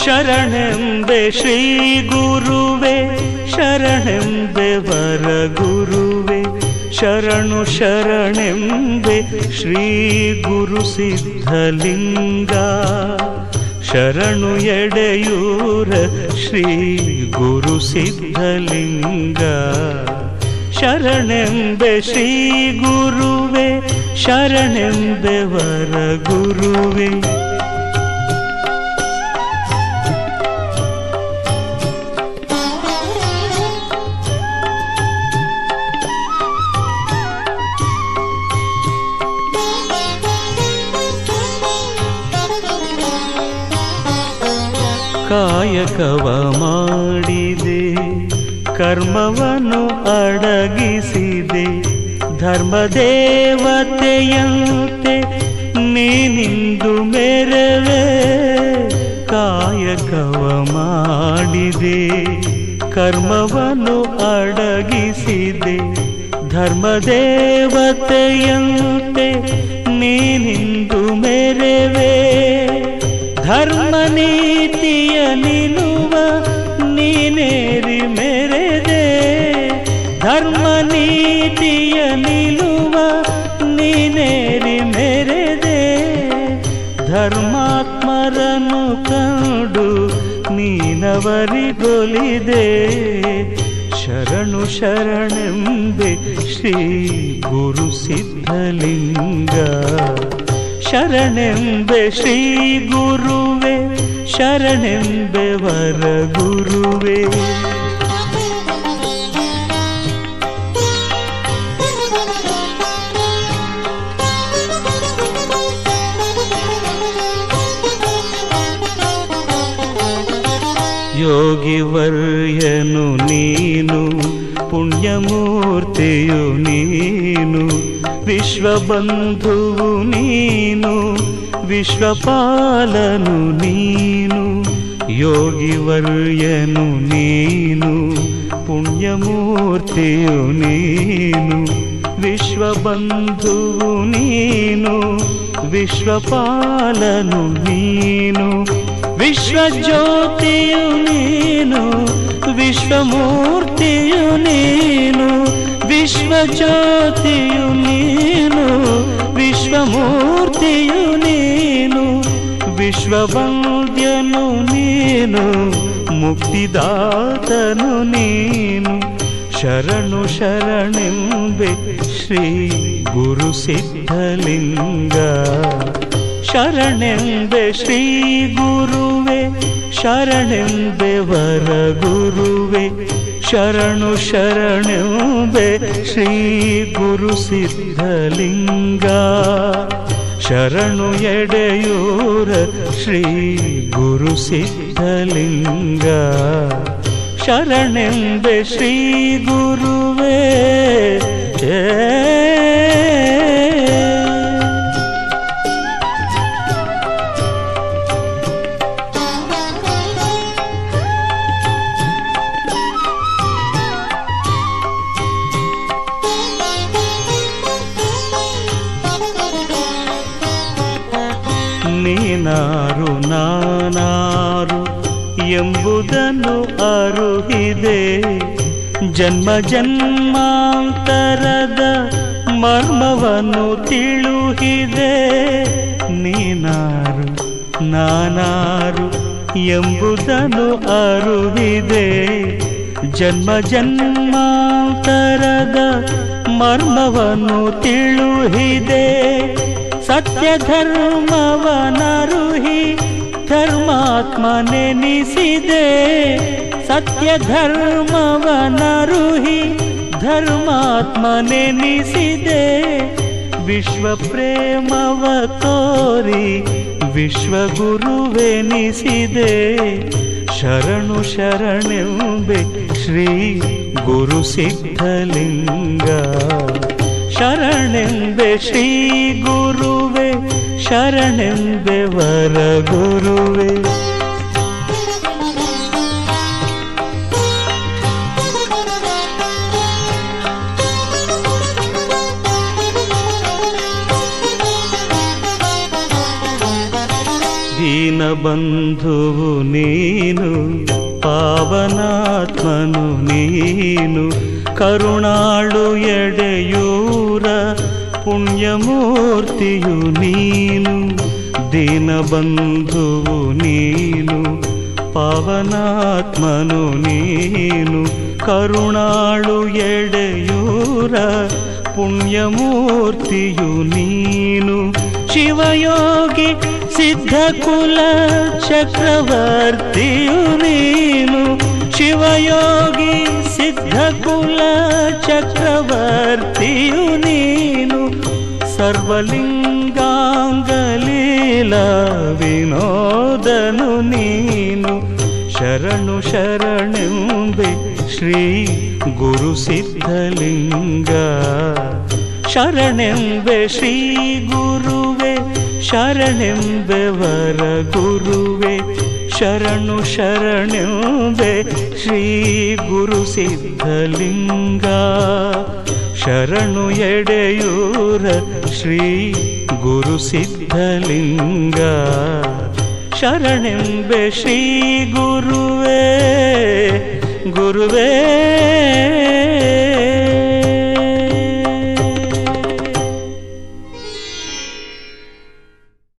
ಶರಣೆಂಬೆ ಶ್ರೀ ಗುರುವೆ ಶರಣೆಂಬೆ ವರ ಗುರುವೆ ಶರಣು ಶರಣೆಂಬೆ ಶ್ರೀ ಗುರು ಸಿದ್ಧಲಿಂಗ ಶರಣು ಎಡೆಯೂರ ಶ್ರೀ ಗುರು ಸಿದ್ಧಲಿಂಗ ಶರಣೆಂಬೆ ಶ್ರೀ ಗುರುವೆ ಶರಣೆಂಬೆ ವರ ಗುರುವೆ ಕಾಯಕವ ಮಾಡಿದೆ ಕರ್ಮವನ್ನು ಅಡಗಿಸಿದೆ ಧರ್ಮದೇವತೆಯಂತೆ ನೀನಿಂದು ಮೆರವೆ ಕಾಯಕವ ಮಾಡಿದೆ ಕರ್ಮವನ್ನು ಅಡಗಿಸಿದೆ ಧರ್ಮದೇವತೆಯಂತೆ ನೀನಿಂದು ಮೆರವೆ ಧರ್ಮ ನೀತಿಯ ನಿಲುವ ನೀನೇರಿ ಮೆರೆದೆ ಧರ್ಮ ನೀತಿಯ ನಿಲುವ ನೀನೇರಿ ಮೆರೆದೆ ಧರ್ಮಾತ್ಮರನ್ನು ಕಂಡು ನೀನವರಿಗೊಲಿದೆ ಶರಣು ಶರಣೆಂಬೆ ಶ್ರೀ ಗುರು ಸಿದ್ಧಲಿಂಗ ಶರಣೆಂಬೆ ಶ್ರೀ ಗುರುವೆ ಶರಣೆಂಬೆ ವರ ಗುರುವೆ ಯೋಗಿವರ್ಯನು ನೀನು ಪುಣ್ಯಮೂರ್ತಿಯು ನೀನು ವಿಶ್ವಬಂಧುವು ನೀನು ವಿಶ್ವಪಾಲನು ನೀನು ಯೋಗಿವರ್ಯನು ನೀನು ಪುಣ್ಯಮೂರ್ತಿಯು ನೀನು ವಿಶ್ವಬಂಧುವು ನೀನು ವಿಶ್ವಪಾಲನು ನೀನು ವಿಶ್ವಜ್ಯೋತಿಯು ನೀನು ವಿಶ್ವಮೂರ್ತಿಯು ನೀನು ವಿಶ್ವಜ್ಯೋತಿಯು ನೀನು ವಿಶ್ವಮೂರ್ತಿಯು ನೀನು ವಿಶ್ವವಂದ್ಯನು ನೀನು ಮುಕ್ತಿದಾತನು ನೀನು ಶರಣು ಶರಣೆಂಬೆ ಶ್ರೀ ಗುರು ಸಿದ್ಧಲಿಂಗ ಶರಣೆಂಬೆ ಶ್ರೀ ಗುರುವೆ ಶರಣೆಂಬೆ ವರ ಗುರುವೆ ಶರಣು ಶರಣೆಂಬೆ ಶ್ರೀ ಗುರು ಸಿದ್ಧಲಿಂಗ ಶರಣು ಎಡೆಯೂರ ಶ್ರೀ ಗುರು ಸಿದ್ಧಲಿಂಗ ಶರಣೆಂಬೆ ಶ್ರೀ ಗುರುವೇ ಏ ನೀನಾರು ನಾನಾರು ಎಂಬುದನ್ನು ಅರುಹಿದೆ ಜನ್ಮ ಜನ್ಮಾಂತರದ ಮರ್ಮವನ್ನು ತಿಳುಹಿದೆ ನೀನಾರು ನಾನಾರು ಎಂಬುದನ್ನು ಅರುಹಿದೆ ಜನ್ಮ ಜನ್ಮಾಂತರದ ಮರ್ಮವನ್ನು ತಿಳುಹಿದೆ ಸತ್ಯ ಧರ್ಮವನರುಹಿ ಧರ್ಮಾತ್ಮನೆನಿಸಿದೆ ಸತ್ಯ ಧರ್ಮವನರುಹಿ ಧರ್ಮಾತ್ಮನೆನಿಸಿದೆ ವಿಶ್ವ ಪ್ರೇಮವ ತೋರಿ ವಿಶ್ವಗುರುವೆನಿಸಿದೆ ಶರಣು ಶರಣೆಂಬೆ ಶ್ರೀ ಗುರು ಸಿದ್ಧಲಿಂಗ ಶರಣೆಂಬೆ ಶ್ರೀ ಗುರುವೆ ಶರಣೆಂಬೆ ವರ ಗುರುವೆ ದೀನಬಂಧುವು ನೀನು ಪಾವನಾತ್ಮನು ನೀನು ಕರುಣಾಳು ಎಡೆಯೂರ ಪುಣ್ಯಮೂರ್ತಿಯು ನೀನು ದೀನಬಂಧುವು ನೀನು ಪಾವನಾತ್ಮನು ನೀನು ಕರುಣಾಳು ಎಡೆಯೂರ ಪುಣ್ಯಮೂರ್ತಿಯು ನೀನು ಶಿವಯೋಗಿ ಸಿದ್ಧಕುಲ ಚಕ್ರವರ್ತಿಯು ನೀನು ಶಿವಯೋಗಿ ಸಿದ್ಧಕುಲ ಚಕ್ರವರ್ತಿಯು ನೀನು ಸರ್ವಲಿಂಗಾಂಗಲೀಲ ವಿನೋದನು ನೀನು ಶರಣು ಶರಣೆಂಬೆ ಶ್ರೀ ಗುರು ಸಿದ್ಧಲಿಂಗ ಶರಣೆಂಬೆ ಶ್ರೀ ಗುರುವೆ ಶರಣೆಂಬೆ ವರ ಗುರುವೆ ಶರಣು ಶರಣೆಂಬೆ ಶ್ರೀ ಗುರು ಸಿದ್ಧಲಿಂಗ ಶರಣು ಎಡೆಯೂರ ಶ್ರೀ ಗುರು ಸಿದ್ಧಲಿಂಗ ಶರಣೆಂಬೆ ಶ್ರೀ ಗುರುವೇ ಗುರುವೇ